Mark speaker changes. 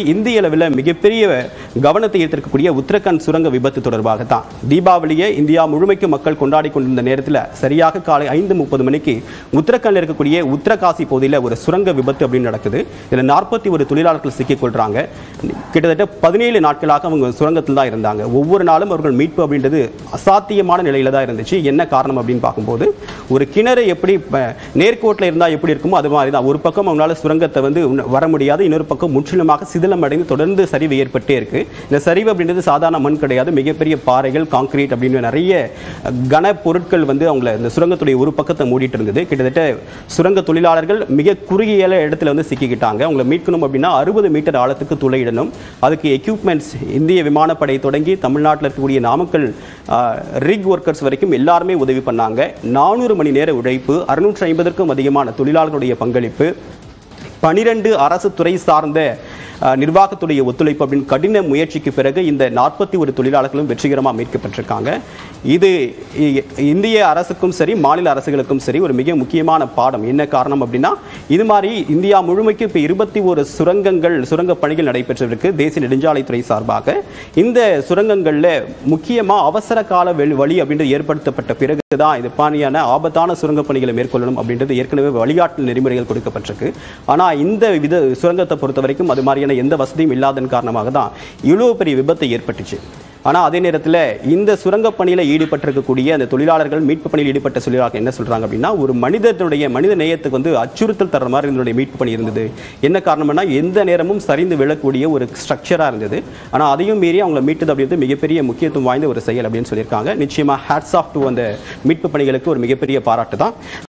Speaker 1: இந்திய அளவில் மிகப்பெரிய கவனத்தை ஈர்த்திருக்கக்கூடிய உத்தரகாண்ட் சுரங்க விபத்து தொடர்பாக தான் தீபாவளியை இந்தியா முழுமைக்கு மக்கள் கொண்டாடி கொண்டிருந்த நேரத்தில் சரியாக காலை ஐந்து முப்பது மணிக்கு உத்தரகாண்டில் இருக்கக்கூடிய உத்தரகாசி பகுதியில் ஒரு சுரங்க விபத்து அப்படின்னு நடக்குது இதில் நாற்பத்தி ஒரு தொழிலாளர்கள் சிக்கிக் கொள்றாங்க கிட்டத்தட்ட பதினேழு நாட்களாக அவங்க சுரங்கத்தில் தான் இருந்தாங்க ஒவ்வொரு நாளும் அவர்கள் மீட்பு அப்படின்றது அசாத்தியமான நிலையில தான் இருந்துச்சு என்ன காரணம் அப்படின்னு பார்க்கும்போது ஒரு கிணறு எப்படி ப- நேர்கோட்டில் இருந்தால் எப்படி இருக்குமோ அது மாதிரி தான் ஒரு பக்கம் அவங்களால சுரங்கத்தை வந்து உன்ன- வர முடியாது இன்னொரு பக்கம் முற்றிலுமாக சிதிலம் அடைந்து தொடர்ந்து சரிவு ஏற்பட்டே இருக்கு இந்த சரிவு அப்படின்றது சாதாரண மண் கிடையாது மிகப்பெரிய பாறைகள் கான்கிரீட் அப்படின்னு நிறைய அஹ், கன பொருட்கள் வந்து அவங்கள இந்த சுரங்கத்துடைய ஒரு பக்கத்தை மூடிட்டு இருந்தது கிட்டத்தட்ட சுரங்க தொழிலாளர்கள் மிக குறுகிய இடத்துல வந்து சிக்கிக்கிட்டாங்க அவங்களை மீட்கணும் அப்படின்னா அறுபது மீட்டர் ஆழத்துக்கு துளையிடணும் அதுக்கு எக்யூப்மெண்ட்ஸ் இந்திய விமானப்படை தொடங்கி தமிழ்நாட்டில் இருக்கக்கூடிய நாமக்கல் ரிக் ஒர்க்கர்ஸ் வரைக்கும் எல்லாருமே உதவி பண்ணாங்க நானூறு மணி நேர உழைப்பு அறுநூற்றி ஐம்பதற்கும் அதிகமான தொழிலாளர்களுடைய பங்களிப்பு பனிரெண்டு அரசு துறை சார்ந்த அஹ், நிர்வாகத்துடைய ஒத்துழைப்பு அப்படின்னு கடின முயற்சிக்கு பிறகு இந்த நாற்பத்தி ஒரு தொழிலாளர்களும் வெற்றிகரமாக மீட்கப்பட்டிருக்காங்க இது இ- இந்திய அரசுக்கும் சரி மாநில அரசுகளுக்கும் சரி ஒரு மிக முக்கியமான பாடம் என்ன காரணம் அப்படின்னா இது மாதிரி இந்தியா முழுமைக்கு இப்போ இருபத்தி ஒரு சுரங்கங்கள் சுரங்க பணிகள் நடைபெற்றிருக்கு தேசிய நெடுஞ்சாலைத்துறை சார்பாக இந்த சுரங்கங்களில் முக்கியமாக அவசர கால வெளி வழி அப்படின்றது ஏற்படுத்தப்பட்ட பிறகு தான் இது பாணியான ஆபத்தான சுரங்க பணிகளை மேற்கொள்ளணும் அப்படின்றது ஏற்கனவே வழிகாட்டு நெறிமுறைகள் கொடுக்கப்பட்டிருக்கு ஆனால் இந்த வித சுரங்கத்தை பொறுத்த வரைக்கும் அது மாதிரியான எந்த வசதியும் இல்லாதன் காரணமாக தான் இவ்வளவு பெரிய விபத்து ஏற்பட்டுச்சு ஆனால் அதே நேரத்தில் இந்த சுரங்க பணியில் ஈடுபட்டிருக்கக்கூடிய அந்த தொழிலாளர்கள் மீட்பு பணியில் ஈடுபட்ட தொழிலாளர்கள் என்ன சொல்றாங்க அப்படின்னா ஒரு மனிதனுடைய மனித நேயத்துக்கு வந்து அச்சுறுத்தல் தர மாதிரி இதனுடைய மீட்பு பணி இருந்தது என்ன காரணம்னா எந்த நேரமும் சரிந்து விழக்கூடிய ஒரு ஸ்ட்ரக்சராக இருந்தது ஆனால் அதையும் மீறி அவங்களை மீட்டது அப்படின்றது மிகப்பெரிய முக்கியத்துவம் வாய்ந்த ஒரு செயல் அப்படின்னு சொல்லியிருக்காங்க நிச்சயமா ஹேட்ஸ் ஆஃப் டு அந்த மீட்பு பணிகளுக்கு ஒரு மிகப்பெரிய பாராட்டு தான்